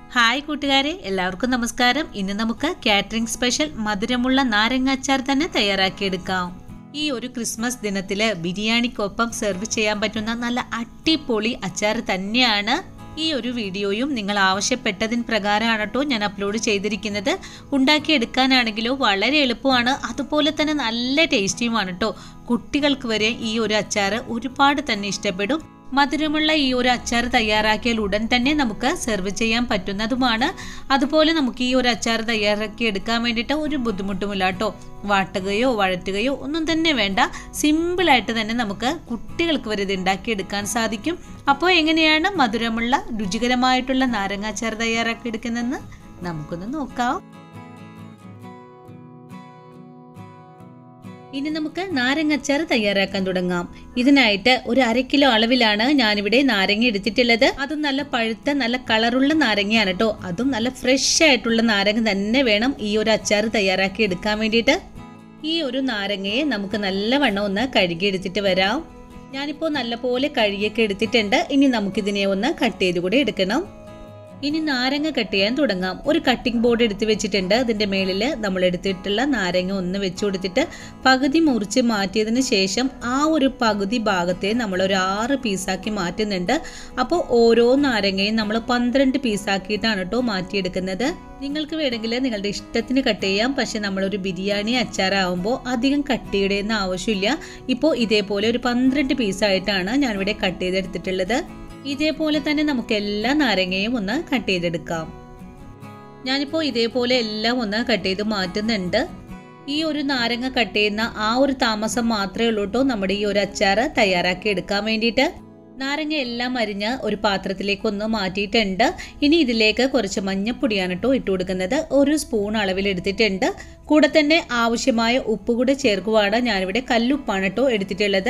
hi കൂട്ടുകാരെ എല്ലാവർക്കും നമസ്കാരം ഇന്ന് നമുക്ക് കാറ്ററിംഗ് സ്പെഷ്യൽ മധുരമുള്ള നാരങ്ങ അച്ചാർ തന്നെ തയ്യാറാക്കിയെടുക്കാം ഈ ഒരു ക്രിസ്മസ് ദിനത്തില് ബിരിയാണിക്കൊപ്പം സെർവ് ചെയ്യാൻ പറ്റുന്ന നല്ല അടിപൊളി അച്ചാർ തന്നെയാണ് ഈ ഒരു വീഡിയോയും നിങ്ങൾ ആവശ്യപ്പെട്ടതിന് പ്രകാരമാണ് കേട്ടോ ഞാൻ അപ്ലോഡ് ചെയ്തിരിക്കുന്നത് ഉണ്ടാക്കിയെടുക്കാനാണെങ്കിലോ വളരെ എളുപ്പമാണ് അതുപോലെ തന്നെ നല്ല ടേസ്റ്റിയുമാണ് കേട്ടോ കുട്ടികൾക്ക് വരെ ഈ ഒരു അച്ചാർ ഒരുപാട് തന്നെ ഇഷ്ടപ്പെടും മധുരമുള്ള ഈ ഒരു അച്ചാർ തയ്യാറാക്കിയാൽ ഉടൻ തന്നെ നമുക്ക് സെർവ് ചെയ്യാൻ പറ്റുന്നതുമാണ് അതുപോലെ നമുക്ക് ഈ ഒരു അച്ചാർ തയ്യാറാക്കി എടുക്കാൻ വേണ്ടിയിട്ട് ഒരു ബുദ്ധിമുട്ടുമില്ല കേട്ടോ വാട്ടുകയോ വഴറ്റുകയോ ഒന്നും തന്നെ വേണ്ട സിമ്പിളായിട്ട് തന്നെ നമുക്ക് കുട്ടികൾക്ക് വരെ ഇത് ഉണ്ടാക്കിയെടുക്കാൻ സാധിക്കും അപ്പോൾ എങ്ങനെയാണ് മധുരമുള്ള രുചികരമായിട്ടുള്ള നാരങ്ങാച്ചാർ തയ്യാറാക്കി എടുക്കുന്നതെന്ന് നമുക്കൊന്ന് നോക്കാം ഇനി നമുക്ക് നാരങ്ങച്ചാർ തയ്യാറാക്കാൻ തുടങ്ങാം ഇതിനായിട്ട് ഒരു അര കിലോ അളവിലാണ് ഞാനിവിടെ നാരങ്ങ എടുത്തിട്ടുള്ളത് അതും നല്ല പഴുത്ത നല്ല കളറുള്ള നാരങ്ങയാണ് കേട്ടോ അതും നല്ല ഫ്രഷ് ആയിട്ടുള്ള നാരങ്ങ തന്നെ വേണം ഈ ഒരു അച്ചാർ തയ്യാറാക്കി എടുക്കാൻ വേണ്ടിയിട്ട് ഈ ഒരു നാരങ്ങയെ നമുക്ക് നല്ലവണ്ണം ഒന്ന് കഴുകി എടുത്തിട്ട് വരാം ഞാനിപ്പോൾ നല്ലപോലെ കഴുകിയൊക്കെ എടുത്തിട്ടുണ്ട് ഇനി നമുക്കിതിനെ ഒന്ന് കട്ട് ചെയ്ത് കൂടെ എടുക്കണം ഇനി നാരങ്ങ കട്ട് ചെയ്യാൻ തുടങ്ങാം ഒരു കട്ടിംഗ് ബോർഡ് എടുത്ത് വെച്ചിട്ടുണ്ട് അതിൻ്റെ മേളിൽ നമ്മൾ എടുത്തിട്ടുള്ള നാരങ്ങ ഒന്ന് വെച്ച് കൊടുത്തിട്ട് പകുതി മുറിച്ച് മാറ്റിയതിന് ശേഷം ആ ഒരു പകുതി ഭാഗത്തെ നമ്മൾ ഒരു ആറ് പീസാക്കി മാറ്റുന്നുണ്ട് അപ്പോൾ ഓരോ നാരങ്ങയും നമ്മൾ പന്ത്രണ്ട് പീസാക്കിയിട്ടാണ് കേട്ടോ മാറ്റിയെടുക്കുന്നത് നിങ്ങൾക്ക് വേണമെങ്കിൽ നിങ്ങളുടെ ഇഷ്ടത്തിന് കട്ട് ചെയ്യാം പക്ഷെ നമ്മളൊരു ബിരിയാണി അച്ചാറാവുമ്പോൾ അധികം കട്ട് ചെയ്യേണ്ട ആവശ്യമില്ല ഇപ്പോൾ ഇതേപോലെ ഒരു പന്ത്രണ്ട് പീസായിട്ടാണ് ഞാനിവിടെ കട്ട് ചെയ്തെടുത്തിട്ടുള്ളത് ഇതേപോലെ തന്നെ നമുക്ക് എല്ലാ നാരങ്ങയും ഒന്ന് കട്ട് ചെയ്തെടുക്കാം ഞാനിപ്പോൾ ഇതേപോലെ എല്ലാം ഒന്ന് കട്ട് ചെയ്ത് മാറ്റുന്നുണ്ട് ഈ ഒരു നാരങ്ങ കട്ട് ചെയ്യുന്ന ആ ഒരു താമസം മാത്രമേ ഉള്ളൂ കേട്ടോ നമ്മുടെ ഈ ഒരു അച്ചാർ തയ്യാറാക്കി എടുക്കാൻ വേണ്ടിയിട്ട് നാരങ്ങ എല്ലാം അരിഞ്ഞ് ഒരു പാത്രത്തിലേക്ക് ഒന്ന് മാറ്റിയിട്ടുണ്ട് ഇനി ഇതിലേക്ക് കുറച്ച് മഞ്ഞപ്പൊടിയാണ് കേട്ടോ ഇട്ട് കൊടുക്കുന്നത് ഒരു സ്പൂൺ അളവിൽ എടുത്തിട്ടുണ്ട് കൂടെ തന്നെ ആവശ്യമായ ഉപ്പ് കൂടെ ചേർക്കുവാണ് ഞാനിവിടെ കല്ലുപ്പാണ് കേട്ടോ എടുത്തിട്ടുള്ളത്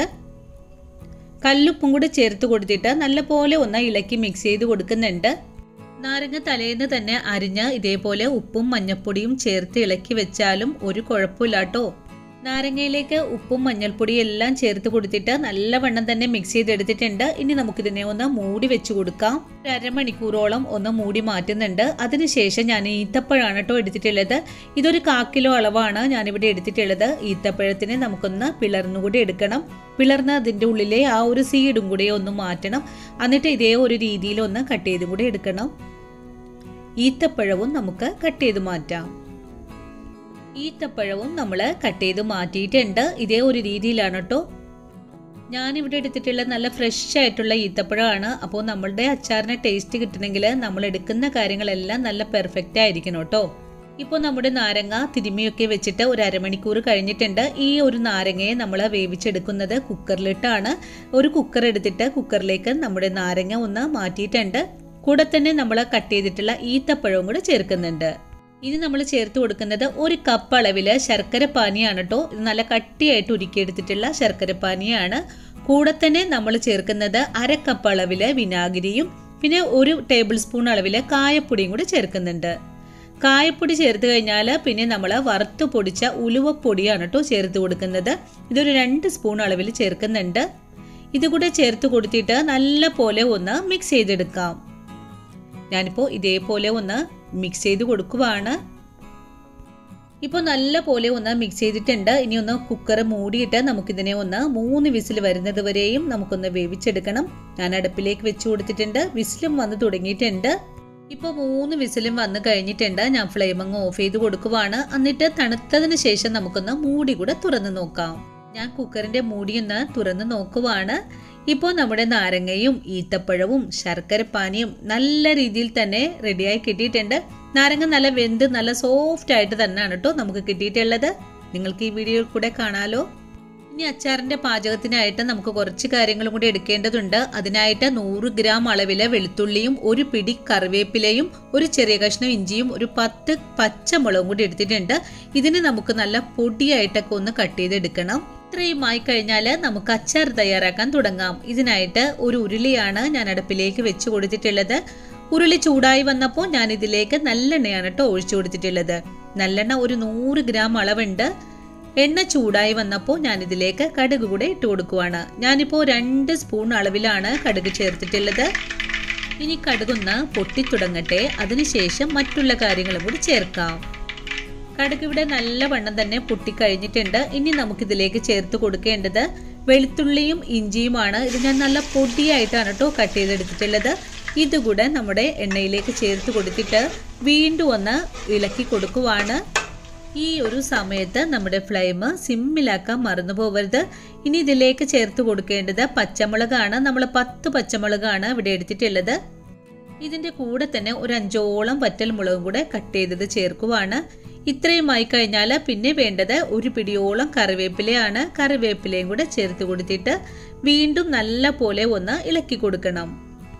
കല്ലുപ്പും കൂടെ ചേർത്ത് കൊടുത്തിട്ട് നല്ലപോലെ ഒന്ന് ഇളക്കി മിക്സ് ചെയ്ത് കൊടുക്കുന്നുണ്ട് നാരങ്ങ തലേന്ന് തന്നെ അരിഞ്ഞ് ഇതേപോലെ ഉപ്പും മഞ്ഞൾപ്പൊടിയും ചേർത്ത് ഇളക്കി വെച്ചാലും ഒരു കുഴപ്പമില്ല കേട്ടോ നാരങ്ങയിലേക്ക് ഉപ്പും മഞ്ഞൾപ്പൊടിയും എല്ലാം ചേർത്ത് കൊടുത്തിട്ട് നല്ലവണ്ണം തന്നെ മിക്സ് ചെയ്തെടുത്തിട്ടുണ്ട് ഇനി നമുക്കിതിനെ ഒന്ന് മൂടി വെച്ച് കൊടുക്കാം ഒരു അരമണിക്കൂറോളം ഒന്ന് മൂടി മാറ്റുന്നുണ്ട് അതിനുശേഷം ഞാൻ ഈത്തപ്പഴമാണ് കേട്ടോ എടുത്തിട്ടുള്ളത് ഇതൊരു കാക്കിലോ അളവാണ് ഞാനിവിടെ എടുത്തിട്ടുള്ളത് ഈത്തപ്പഴത്തിന് നമുക്കൊന്ന് പിളർന്നുകൂടി എടുക്കണം പിളർന്ന് അതിൻ്റെ ഉള്ളിലെ ആ ഒരു സീഡും കൂടി ഒന്ന് മാറ്റണം എന്നിട്ട് ഇതേ ഒരു രീതിയിൽ ഒന്ന് കട്ട് ചെയ്തും കൂടി എടുക്കണം ഈത്തപ്പഴവും നമുക്ക് കട്ട് ചെയ്ത് മാറ്റാം ഈത്തപ്പഴവും നമ്മൾ കട്ട് ചെയ്ത് മാറ്റിയിട്ടുണ്ട് ഇതേ ഒരു രീതിയിലാണ് കേട്ടോ ഞാനിവിടെ എടുത്തിട്ടുള്ള നല്ല ഫ്രഷ് ആയിട്ടുള്ള ഈത്തപ്പഴമാണ് അപ്പോൾ നമ്മളുടെ അച്ചാറിന് ടേസ്റ്റ് കിട്ടണമെങ്കിൽ നമ്മൾ എടുക്കുന്ന കാര്യങ്ങളെല്ലാം നല്ല പെർഫെക്റ്റ് ആയിരിക്കണം കേട്ടോ ഇപ്പോൾ നമ്മുടെ നാരങ്ങ തിരുമ്മിയൊക്കെ വെച്ചിട്ട് ഒരു അരമണിക്കൂർ കഴിഞ്ഞിട്ടുണ്ട് ഈ ഒരു നാരങ്ങയെ നമ്മൾ വേവിച്ചെടുക്കുന്നത് കുക്കറിലിട്ടാണ് ഒരു കുക്കർ എടുത്തിട്ട് കുക്കറിലേക്ക് നമ്മുടെ നാരങ്ങ ഒന്ന് മാറ്റിയിട്ടുണ്ട് കൂടെ തന്നെ നമ്മൾ കട്ട് ചെയ്തിട്ടുള്ള ഈത്തപ്പഴവും കൂടെ ചേർക്കുന്നുണ്ട് ഇനി നമ്മൾ ചേർത്ത് കൊടുക്കുന്നത് ഒരു കപ്പ് അളവിൽ ശർക്കര പാനിയാണ് കേട്ടോ ഇത് നല്ല കട്ടിയായിട്ട് ഉരുക്കിയെടുത്തിട്ടുള്ള ശർക്കര പാനിയാണ് കൂടെ തന്നെ നമ്മൾ ചേർക്കുന്നത് അര കപ്പ് അളവിൽ വിനാഗിരിയും പിന്നെ ഒരു ടേബിൾ സ്പൂൺ അളവിൽ കായപ്പൊടിയും കൂടി ചേർക്കുന്നുണ്ട് കായപ്പൊടി ചേർത്ത് കഴിഞ്ഞാൽ പിന്നെ നമ്മൾ വറുത്ത് പൊടിച്ച ഉലുവപ്പൊടിയാണ് കേട്ടോ ചേർത്ത് കൊടുക്കുന്നത് ഇതൊരു രണ്ട് സ്പൂൺ അളവിൽ ചേർക്കുന്നുണ്ട് ഇതുകൂടെ ചേർത്ത് കൊടുത്തിട്ട് നല്ല പോലെ ഒന്ന് മിക്സ് ചെയ്തെടുക്കാം ഞാനിപ്പോൾ ഇതേപോലെ ഒന്ന് മിക്സ് ചെയ്ത് കൊടുക്കുവാണ് ഇപ്പോൾ നല്ല പോലെ ഒന്ന് മിക്സ് ചെയ്തിട്ടുണ്ട് ഇനി ഒന്ന് കുക്കർ മൂടിയിട്ട് നമുക്കിതിനെ ഒന്ന് മൂന്ന് വിസിൽ വരുന്നത് വരെയും നമുക്കൊന്ന് വേവിച്ചെടുക്കണം ഞാൻ അടുപ്പിലേക്ക് വെച്ച് കൊടുത്തിട്ടുണ്ട് വിസിലും വന്ന് തുടങ്ങിയിട്ടുണ്ട് ഇപ്പോൾ മൂന്ന് വിസിലും വന്ന് കഴിഞ്ഞിട്ടുണ്ട് ഞാൻ ഫ്ലെയിം അങ്ങ് ഓഫ് ചെയ്ത് കൊടുക്കുവാണ് എന്നിട്ട് തണുത്തതിന് ശേഷം നമുക്കൊന്ന് മൂടി കൂടെ തുറന്ന് നോക്കാം ഞാൻ കുക്കറിന്റെ മൂടി ഒന്ന് തുറന്ന് നോക്കുവാണ് ഇപ്പോൾ നമ്മുടെ നാരങ്ങയും ഈത്തപ്പഴവും ശർക്കരപ്പാനിയും നല്ല രീതിയിൽ തന്നെ റെഡിയായി കിട്ടിയിട്ടുണ്ട് നാരങ്ങ നല്ല വെന്ത് നല്ല സോഫ്റ്റ് ആയിട്ട് തന്നെയാണ് കേട്ടോ നമുക്ക് കിട്ടിയിട്ടുള്ളത് നിങ്ങൾക്ക് ഈ വീഡിയോ കൂടെ കാണാലോ ഇനി അച്ചാറിന്റെ പാചകത്തിനായിട്ട് നമുക്ക് കുറച്ച് കാര്യങ്ങളും കൂടി എടുക്കേണ്ടതുണ്ട് അതിനായിട്ട് നൂറ് ഗ്രാം അളവില് വെളുത്തുള്ളിയും ഒരു പിടി കറിവേപ്പിലയും ഒരു ചെറിയ കഷ്ണം ഇഞ്ചിയും ഒരു പത്ത് പച്ചമുളകും കൂടി എടുത്തിട്ടുണ്ട് ഇതിന് നമുക്ക് നല്ല പൊടിയായിട്ടൊക്കെ ഒന്ന് കട്ട് ചെയ്തെടുക്കണം ഇത്രയും ആയി കഴിഞ്ഞാൽ നമുക്ക് അച്ചാർ തയ്യാറാക്കാൻ തുടങ്ങാം ഇതിനായിട്ട് ഒരു ഉരുളിയാണ് ഞാൻ അടുപ്പിലേക്ക് വെച്ച് കൊടുത്തിട്ടുള്ളത് ഉരുളി ചൂടായി വന്നപ്പോൾ ഞാൻ ഇതിലേക്ക് നല്ലെണ്ണയാണ് കേട്ടോ ഒഴിച്ചു കൊടുത്തിട്ടുള്ളത് നല്ലെണ്ണ ഒരു നൂറ് ഗ്രാം അളവുണ്ട് എണ്ണ ചൂടായി വന്നപ്പോൾ ഞാൻ ഇതിലേക്ക് കടുക് കൂടെ ഇട്ട് കൊടുക്കുവാണ് ഞാനിപ്പോൾ രണ്ട് സ്പൂൺ അളവിലാണ് കടുക് ചേർത്തിട്ടുള്ളത് ഇനി കടുകൊന്ന് പൊട്ടിത്തുടങ്ങട്ടെ അതിനുശേഷം മറ്റുള്ള കാര്യങ്ങളും കൂടി ചേർക്കാം കടുക് ഇവിടെ നല്ല വണ്ണം തന്നെ പൊട്ടിക്കഴിഞ്ഞിട്ടുണ്ട് ഇനി നമുക്കിതിലേക്ക് ചേർത്ത് കൊടുക്കേണ്ടത് വെളുത്തുള്ളിയും ഇഞ്ചിയുമാണ് ഇത് ഞാൻ നല്ല പൊടിയായിട്ടാണ് കേട്ടോ കട്ട് ചെയ്തെടുത്തിട്ടുള്ളത് ഇതുകൂടെ നമ്മുടെ എണ്ണയിലേക്ക് ചേർത്ത് കൊടുത്തിട്ട് വീണ്ടും ഒന്ന് ഇളക്കി കൊടുക്കുവാണ് ഈ ഒരു സമയത്ത് നമ്മുടെ ഫ്ലെയിം സിമ്മിലാക്കാൻ മറന്നു പോകരുത് ഇനി ഇതിലേക്ക് ചേർത്ത് കൊടുക്കേണ്ടത് പച്ചമുളകാണ് നമ്മൾ പത്ത് പച്ചമുളകാണ് ഇവിടെ എടുത്തിട്ടുള്ളത് ഇതിൻ്റെ കൂടെ തന്നെ ഒരു അഞ്ചോളം വറ്റൽ മുളകും കൂടെ കട്ട് ചെയ്തത് ചേർക്കുവാണ് ഇത്രയുമായി കഴിഞ്ഞാൽ പിന്നെ വേണ്ടത് ഒരു പിടിയോളം കറിവേപ്പിലയാണ് കറിവേപ്പിലയും കൂടെ ചേർത്ത് കൊടുത്തിട്ട് വീണ്ടും നല്ല പോലെ ഒന്ന് ഇളക്കി കൊടുക്കണം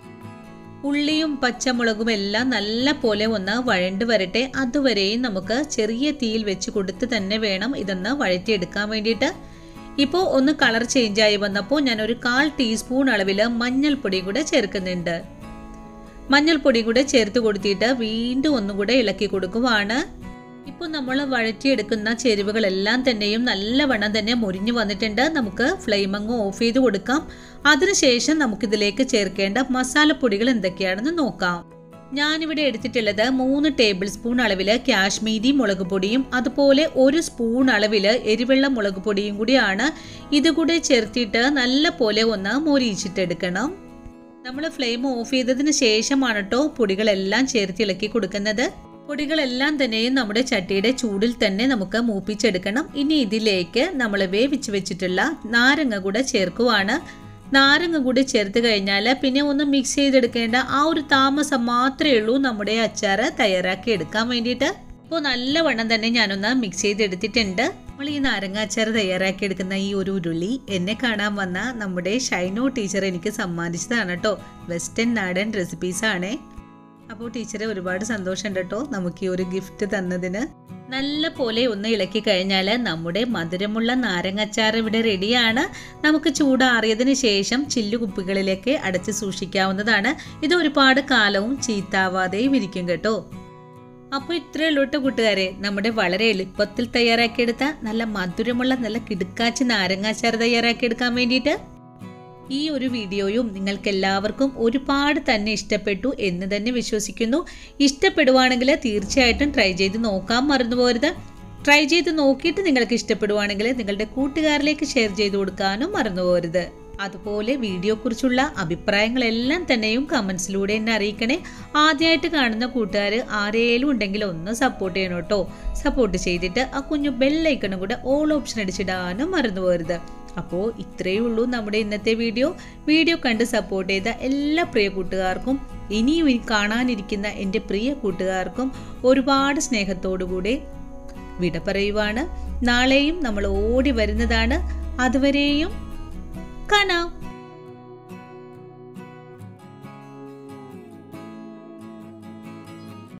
ഉള്ളിയും പച്ചമുളകും എല്ലാം നല്ല പോലെ ഒന്ന് വഴണ്ട് വരട്ടെ അതുവരെയും നമുക്ക് ചെറിയ തീയിൽ വെച്ച് കൊടുത്ത് തന്നെ വേണം ഇതൊന്ന് വഴറ്റിയെടുക്കാൻ വേണ്ടിയിട്ട് ഇപ്പോൾ ഒന്ന് കളർ ചേഞ്ചായി വന്നപ്പോൾ ഞാൻ ഒരു കാൽ ടീസ്പൂൺ അളവിൽ മഞ്ഞൾപ്പൊടി കൂടെ ചേർക്കുന്നുണ്ട് മഞ്ഞൾപ്പൊടി കൂടെ ചേർത്ത് കൊടുത്തിട്ട് വീണ്ടും ഒന്നുകൂടെ ഇളക്കി കൊടുക്കുവാണ് ഇപ്പോൾ നമ്മൾ വഴറ്റിയെടുക്കുന്ന ചേരുവകളെല്ലാം തന്നെയും നല്ലവണ്ണം തന്നെ മുരിഞ്ഞു വന്നിട്ടുണ്ട് നമുക്ക് ഫ്ലെയിം അങ്ങ് ഓഫ് ചെയ്ത് കൊടുക്കാം അതിനുശേഷം നമുക്കിതിലേക്ക് ചേർക്കേണ്ട മസാലപ്പൊടികൾ എന്തൊക്കെയാണെന്ന് നോക്കാം ഞാനിവിടെ എടുത്തിട്ടുള്ളത് മൂന്ന് ടേബിൾ സ്പൂൺ അളവിൽ കാശ്മീരി മുളക് പൊടിയും അതുപോലെ ഒരു സ്പൂൺ അളവിൽ എരിവെള്ള മുളക് പൊടിയും കൂടിയാണ് ഇതുകൂടെ ചേർത്തിട്ട് നല്ല പോലെ ഒന്ന് മൊരിയിച്ചിട്ടെടുക്കണം നമ്മൾ ഫ്ലെയിം ഓഫ് ചെയ്തതിന് ശേഷമാണ് കേട്ടോ പൊടികളെല്ലാം ചേർത്ത് ഇളക്കി കൊടുക്കുന്നത് പൊടികളെല്ലാം തന്നെയും നമ്മുടെ ചട്ടിയുടെ ചൂടിൽ തന്നെ നമുക്ക് മൂപ്പിച്ചെടുക്കണം ഇനി ഇതിലേക്ക് നമ്മൾ വേവിച്ച് വെച്ചിട്ടുള്ള നാരങ്ങ കൂടെ ചേർക്കുവാണ് നാരങ്ങ കൂടി ചേർത്ത് കഴിഞ്ഞാൽ പിന്നെ ഒന്ന് മിക്സ് ചെയ്തെടുക്കേണ്ട ആ ഒരു താമസം മാത്രമേ ഉള്ളൂ നമ്മുടെ അച്ചാർ തയ്യാറാക്കി എടുക്കാൻ വേണ്ടിയിട്ട് ഇപ്പോൾ നല്ലവണ്ണം തന്നെ ഞാനൊന്ന് മിക്സ് ചെയ്തെടുത്തിട്ടുണ്ട് നമ്മൾ ഈ നാരങ്ങ അച്ചാർ തയ്യാറാക്കി എടുക്കുന്ന ഈ ഒരു ഉരുളി എന്നെ കാണാൻ വന്ന നമ്മുടെ ഷൈനോ ടീച്ചർ എനിക്ക് സമ്മാനിച്ചതാണ് കേട്ടോ വെസ്റ്റേൺ നാടൻ റെസിപ്പീസാണേ അപ്പോൾ ടീച്ചറെ ഒരുപാട് സന്തോഷമുണ്ട് കേട്ടോ നമുക്ക് ഈ ഒരു ഗിഫ്റ്റ് തന്നതിന് നല്ല പോലെ ഒന്ന് ഇളക്കി കഴിഞ്ഞാൽ നമ്മുടെ മധുരമുള്ള നാരങ്ങച്ചാർ ഇവിടെ റെഡിയാണ് നമുക്ക് ചൂടാറിയതിന് ശേഷം ചില്ലു കുപ്പികളിലേക്ക് അടച്ച് സൂക്ഷിക്കാവുന്നതാണ് ഇത് ഒരുപാട് കാലവും ചീത്താവാതെയും ഇരിക്കും കേട്ടോ അപ്പോൾ ഇത്രയേ ഉള്ളൂ കേട്ടോ കൂട്ടുകാരെ നമ്മുടെ വളരെ എളുപ്പത്തിൽ തയ്യാറാക്കിയെടുത്ത നല്ല മധുരമുള്ള നല്ല കിടുക്കാച്ചി നാരങ്ങാച്ചാർ തയ്യാറാക്കിയെടുക്കാൻ വേണ്ടിയിട്ട് ഈ ഒരു വീഡിയോയും നിങ്ങൾക്ക് എല്ലാവർക്കും ഒരുപാട് തന്നെ ഇഷ്ടപ്പെട്ടു എന്ന് തന്നെ വിശ്വസിക്കുന്നു ഇഷ്ടപ്പെടുവാണെങ്കിൽ തീർച്ചയായിട്ടും ട്രൈ ചെയ്ത് നോക്കാൻ മറന്നു പോരുത് ട്രൈ ചെയ്ത് നോക്കിയിട്ട് നിങ്ങൾക്ക് ഇഷ്ടപ്പെടുവാണെങ്കിൽ നിങ്ങളുടെ കൂട്ടുകാരിലേക്ക് ഷെയർ ചെയ്ത് കൊടുക്കാനും മറന്നു പോരുത് അതുപോലെ വീഡിയോക്കുറിച്ചുള്ള അഭിപ്രായങ്ങളെല്ലാം തന്നെയും കമൻസിലൂടെ എന്നെ അറിയിക്കണേ ആദ്യമായിട്ട് കാണുന്ന കൂട്ടുകാർ ആരേലും ഉണ്ടെങ്കിൽ ഒന്ന് സപ്പോർട്ട് ചെയ്യണം കേട്ടോ സപ്പോർട്ട് ചെയ്തിട്ട് ആ കുഞ്ഞു ബെല്ലൈക്കണും കൂടെ ഓൾ ഓപ്ഷൻ അടിച്ചിടാനും മറന്നു പോരുത് അപ്പോൾ ഇത്രയേ ഉള്ളൂ നമ്മുടെ ഇന്നത്തെ വീഡിയോ വീഡിയോ കണ്ട് സപ്പോർട്ട് ചെയ്ത എല്ലാ പ്രിയ കൂട്ടുകാർക്കും ഇനിയും ഇനി കാണാനിരിക്കുന്ന എൻ്റെ പ്രിയ കൂട്ടുകാർക്കും ഒരുപാട് സ്നേഹത്തോടുകൂടി വിട പറയുവാണ് നാളെയും നമ്മൾ ഓടി വരുന്നതാണ് അതുവരെയും കാണാം